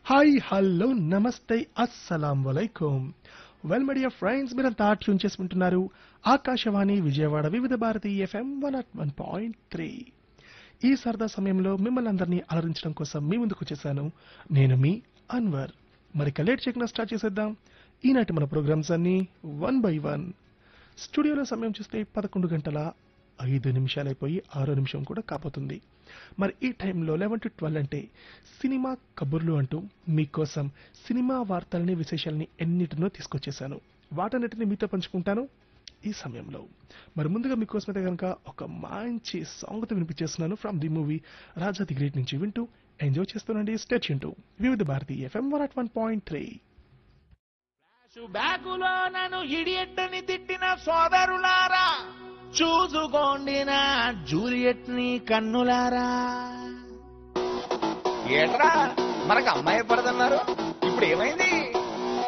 hi hello namaste అస్సలాం వలైకుం well media friends మీరంతా ట్యూన్ చేసుకుంటున్నారు Akashvani Vijayawada Vividh Bharati FM one at one point three ఈ సరదా సమయంలో మిమ్మల్ని అందరినీ అలరించడం కోసం మీ ముందుకు వచ్చేసాను నేను మీ అన్వర్ మరి ఇక లేట్ చేయకుండా స్టార్ట్ చేసేద్దాం ఈనాటి మన ప్రోగ్రామ్స్ అన్ని వన్ బై వన్ స్టూడియోలో సమయం చూస్తే పదకొండు గంటల ఐదు నిమిషాలైపోయి ఆరో నిమిషం కూడా కాబోతుంది మరి ఈ టైంలో లెవెన్ టు ట్వెల్వ్ అంటే సినిమా కబుర్లు అంటూ మీకోసం సినిమా వార్తలని విశేషాలని ఎన్నిటినో తీసుకొచ్చేసాను వాటన్నిటిని మీతో పంచుకుంటాను ఈ సమయంలో మరి ముందుగా మీకోసం అయితే కనుక ఒక మంచి సాంగ్తో వినిపించేస్తున్నాను from the movie Raja the great నుంచి వింటూ ఎంజాయ్ చేస్తానండి స్టేట్ చింటూ Vividh Bharati FM one at one point three బ్యాగులో నన్ను ఇడియట్ అని తిట్టిన సోదరులారా చూసుకోండి నా జూలియట్ ని కన్నులారా ఏట్రా మనకు అమ్మాయి పడదన్నారు ఇప్పుడు ఏమైంది